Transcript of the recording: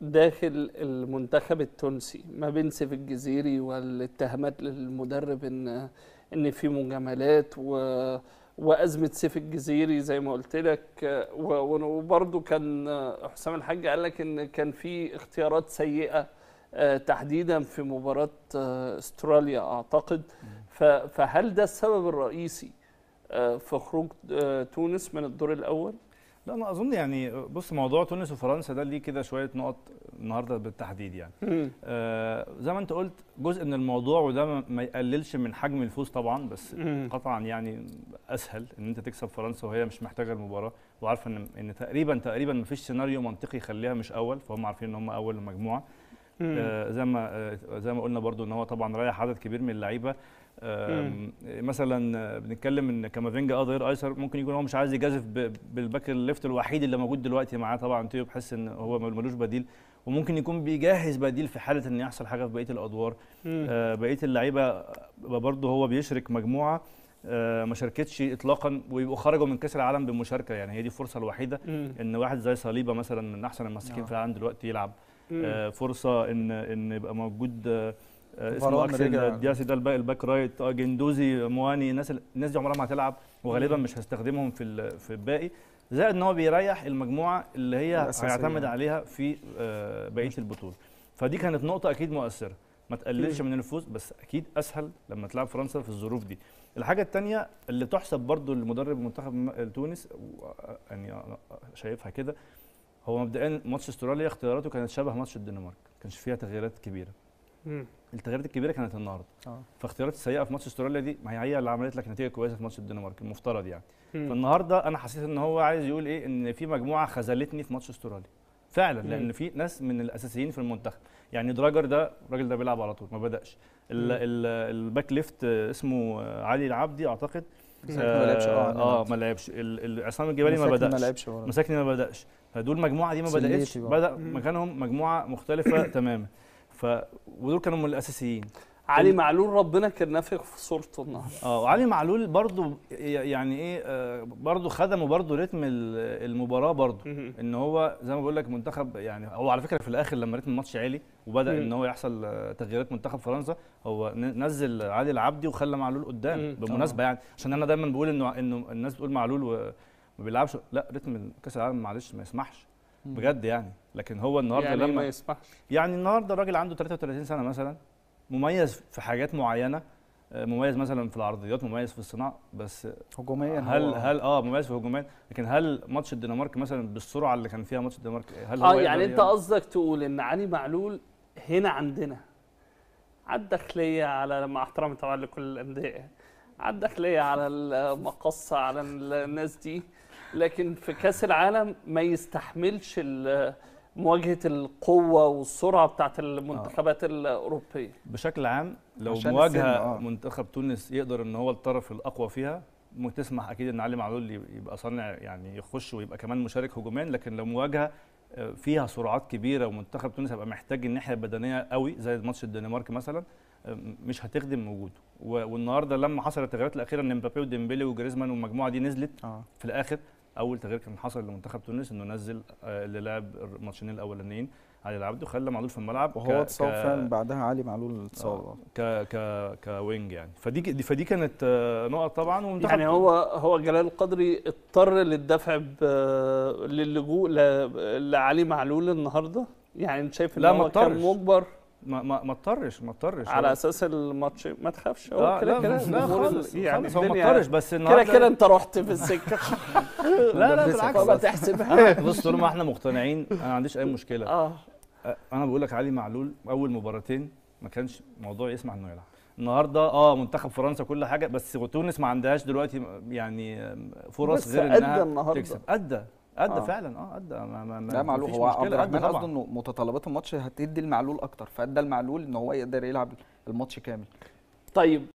داخل المنتخب التونسي ما بين سيف الجزيري والاتهامات للمدرب ان ان في مجاملات و وازمه سيف الجزيري زي ما قلت لك و- وبرضه كان حسام الحاج قال لك ان كان في اختيارات سيئه آه، تحديدا في مباراه آه، استراليا اعتقد ف- فهل ده السبب الرئيسي آه، في خروج آه، تونس من الدور الاول؟ لا انا اظن يعني بص موضوع تونس وفرنسا ده ليه كده شويه نقط النهارده بالتحديد يعني مم. آه زي ما انت قلت جزء من الموضوع وده ما- ما يقللش من حجم الفوز طبعا بس مم. قطعا يعني اسهل ان انت تكسب فرنسا وهي مش محتاجه المباراه وعارفه ان ان تقريبا تقريبا ما فيش سيناريو منطقي يخليها مش اول فهم عارفين ان هم اول المجموعه مم. آه زي ما آه زي ما قلنا برضو ان هو طبعا رايح عدد كبير من اللعيبه آه مثلا آه، بنتكلم ان كامافينجا اه ظهير ايسر ممكن يكون هو مش عايز يجازف ب- بالباك الليفت الوحيد اللي موجود دلوقتي معاه طبعا تيو بحس ان هو ملوش بديل وممكن يكون بيجهز بديل في حاله ان يحصل حاجه في بقيه الادوار مم. آه، بقيه اللعيبه برضه هو بيشرك مجموعه آه، ما شاركتش اطلاقا ويبقوا خرجوا من كاس العالم بمشاركه يعني هي دي الفرصه الوحيده مم. ان واحد زي صليبه مثلا من احسن المساكين آه. في العالم دلوقتي يلعب مم. آه، فرصه ان ان يبقى موجود آه، آه، اسمه فاران اكسل رجع. دياسي ده الباك الباك رايت آه، جندوزي مواني الناس الناس دي عمرها ما هتلعب وغالبا مش هستخدمهم في ال- في الباقي زائد ان هو بيريح المجموعه اللي هي الأساسية. هيعتمد عليها في آه، بقيه البطوله فدي كانت نقطه اكيد مؤثره ما تقللش من الفوز بس اكيد اسهل لما تلعب فرنسا في الظروف دي الحاجه الثانيه اللي تحسب برضو لمدرب منتخب م- تونس و- يعني أنا شايفها كده هو مبدئيا ماتش استراليا اختياراته كانت شبه ماتش الدنمارك ما كانش فيها تغييرات كبيره مم. التغييرات الكبيره كانت النهارده اه فاختيارات السيئه في ماتش استراليا دي ما هي هي اللي عملت لك نتيجه كويسه في ماتش الدنمارك المفترض يعني مم. فالنهارده انا حسيت ان هو عايز يقول ايه ان في مجموعه خذلتني في ماتش استراليا فعلا مم. لان في ناس من الاساسيين في المنتخب يعني دراجر ده الراجل ده بيلعب على طول ما بداش ال- مم. ال- الباك ليفت آه، اسمه آه، علي العبدي اعتقد مساكني ما لعبش اه عندنا اه عبد. ما لعبش ال- ال- عصام الجبالي ما مساكني بداش ما لعبش برضه. مساكني ما بداش فدول المجموعه دي ما سليتي بداتش برضه. بدا مم. مكانهم مجموعه مختلفه تماما ف ودول كانوا من الاساسيين علي ال- معلول ربنا كان نافخ في صورته النهارده اه وعلي معلول برضو ي- يعني ايه آه، برضو خدموا برضو رتم ال- المباراه برضو مم. ان هو زي ما بقول لك منتخب يعني هو على فكره في الاخر لما رتم الماتش عالي وبدا مم. ان هو يحصل آه، تغييرات منتخب فرنسا هو ن- نزل علي العبدي وخلى معلول قدام مم. بالمناسبه يعني عشان انا دايما بقول انه انه الناس بتقول معلول وما بيلعبش لا رتم كاس العالم معلش ما يسمحش مم. بجد يعني لكن هو النهارده يعني لما ما يسمحش يعني النهارده الراجل عنده 33 سنه مثلا مميز في حاجات معينه آه، مميز مثلا في العرضيات مميز في الصناعه بس هجوميا هل هو- هل اه مميز في هجومات لكن هل ماتش الدنمارك مثلا بالسرعه اللي كان فيها ماتش الدنمارك هل هو اه يقدر يعني انت يعمل- قصدك تقول ان علي معلول هنا عندنا على الداخليه على مع احترامي طبعا لكل الانديه على الداخليه على المقصه على الناس دي لكن في كاس العالم ما يستحملش ال- مواجهه القوه والسرعه بتاعت المنتخبات الاوروبيه بشكل عام لو عشان مواجهه السن، آه. منتخب تونس يقدر ان هو الطرف الاقوى فيها م- تسمح اكيد ان علي معلول يب- يبقى صانع يعني يخش ويبقى كمان مشارك هجوميا لكن لو مواجهه آه، فيها سرعات كبيره ومنتخب تونس هيبقى محتاج الناحيه البدنيه قوي زي ماتش الدنمارك مثلا آه، مش هتخدم وجوده و- والنهارده لما حصلت التغييرات الاخيره ان مبابي وديمبلي وجريزمان والمجموعه دي نزلت اه في الاخر اول تغيير كان حصل لمنتخب تونس انه نزل آه، اللي لعب الماتشين الاولانيين علي العبد وخلى معلول في الملعب وهو ك- اتصاب ك- فعلا بعدها علي معلول اتصاب آه، ك ك كوينج يعني فدي دي فدي كانت آه، نقط طبعا ومنتخب يعني هو هو جلال القدري اضطر للدفع ب- للجوء ل- لعلي معلول النهارده يعني انت شايف ان لا، ما هو كان اضطرش. مجبر ما ما ما اضطرش ما اضطرش على هو- اساس الماتش ما تخافش هو آه، كده لا كده لا الجمهور خالص يعني خالص هو ما الدنيا- اضطرش بس كده النهارده كده انت رحت في السكه لا لا بالعكس فما تحسبها بص طول ما احنا مقتنعين انا ما عنديش اي مشكله اه آه، انا بقول لك علي معلول اول مباراتين ما كانش موضوع يسمح انه يلعب النهارده اه منتخب فرنسا كل حاجه بس تونس ما عندهاش دلوقتي يعني فرص بس غير أدى انها النهاردة. تكسب ادى ادى آه. فعلا اه ادى ما ما ما لا معلول مفيش هو مشكلة، عبد أدى الرحمن طبعاً. قصده انه متطلبات الماتش هتدي المعلول اكتر فادى المعلول ان هو يقدر يلعب الماتش كامل طيب